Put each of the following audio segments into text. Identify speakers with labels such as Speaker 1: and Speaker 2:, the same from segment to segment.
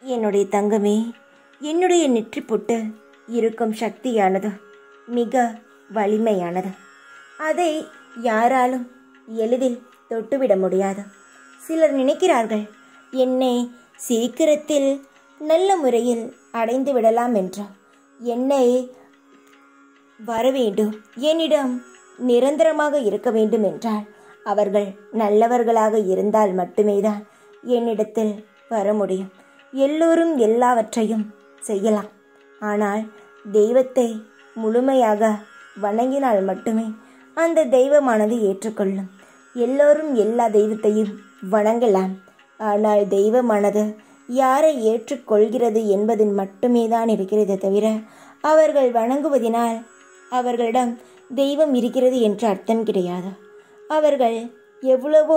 Speaker 1: என்னுடைய தங்கமே என்னுடைய நெற்றி பொட்டு இருக்கும் சக்தியானது மிக வலிமையானது அதை யாராலும் எளிதில் தொட்டுவிட முடியாது சிலர் நினைக்கிறார்கள் என்னை சீக்கிரத்தில் நல்ல முறையில் அடைந்து விடலாம் என்று என்னை வர வேண்டும் என்னிடம் நிரந்தரமாக இருக்க வேண்டும் என்றால் அவர்கள் நல்லவர்களாக இருந்தால் மட்டுமே தான் என்னிடத்தில் வர முடியும் எல்லோரும் எல்லாவற்றையும் செய்யலாம் ஆனால் தெய்வத்தை முழுமையாக வணங்கினால் மட்டுமே அந்த தெய்வமானது ஏற்றுக்கொள்ளும் எல்லோரும் எல்லா தெய்வத்தையும் வணங்கலாம் ஆனால் தெய்வமானது யாரை ஏற்றுக்கொள்கிறது என்பதில் மட்டுமே தான் இருக்கிறதே தவிர அவர்கள் வணங்குவதினால் அவர்களிடம் தெய்வம் இருக்கிறது என்று அர்த்தம் கிடையாது அவர்கள் எவ்வளவோ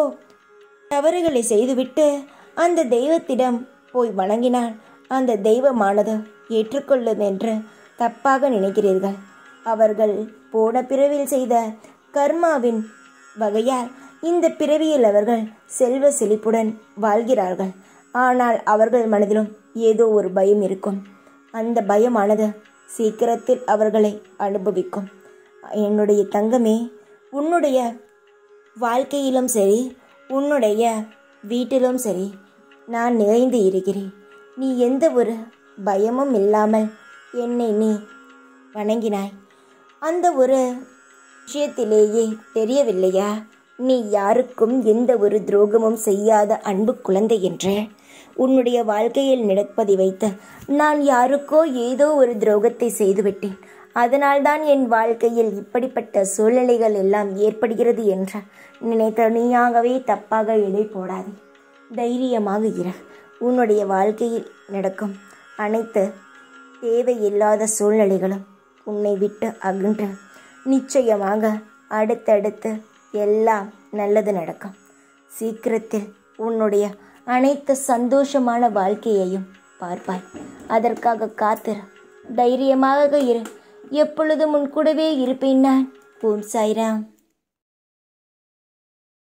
Speaker 1: தவறுகளை செய்துவிட்டு அந்த தெய்வத்திடம் போய் வணங்கினால் அந்த தெய்வமானது ஏற்றுக்கொள்ளும் என்று தப்பாக நினைக்கிறீர்கள் அவர்கள் போன பிறவியில் செய்த கர்மாவின் வகையால் இந்த பிறவியில் அவர்கள் செல்வ செழிப்புடன் வாழ்கிறார்கள் ஆனால் அவர்கள் மனதிலும் ஏதோ ஒரு பயம் இருக்கும் அந்த பயமானது சீக்கிரத்தில் அவர்களை அனுபவிக்கும் என்னுடைய தங்கமே உன்னுடைய வாழ்க்கையிலும் சரி உன்னுடைய வீட்டிலும் சரி நான் நிறைந்து இருக்கிறேன் நீ எந்த ஒரு பயமும் இல்லாமல் என்னை நீ வணங்கினாய் அந்த ஒரு விஷயத்திலேயே தெரியவில்லையா நீ யாருக்கும் எந்த ஒரு துரோகமும் செய்யாத அன்பு குழந்தை என்று உன்னுடைய வாழ்க்கையில் நடப்பதை வைத்து நான் யாருக்கோ ஏதோ ஒரு துரோகத்தை செய்துவிட்டேன் அதனால்தான் என் வாழ்க்கையில் இப்படிப்பட்ட சூழ்நிலைகள் எல்லாம் ஏற்படுகிறது என்று நினைத்த நீயாகவே தப்பாக எடை போடாதே தைரியமாக இரு உன்னுடைய வாழ்க்கையில் நடக்கும் அனைத்து தேவையில்லாத சூழ்நிலைகளும் உன்னை விட்டு அகன்று நிச்சயமாக அடுத்தடுத்து எல்லாம் நல்லது நடக்கும் சீக்கிரத்தில் உன்னுடைய அனைத்து சந்தோஷமான வாழ்க்கையையும் பார்ப்பாய் அதற்காக காத்திரு தைரியமாக இரு எப்பொழுதும் உன் கூடவே இருப்பேன் நான் ஓம் சாய்ராம்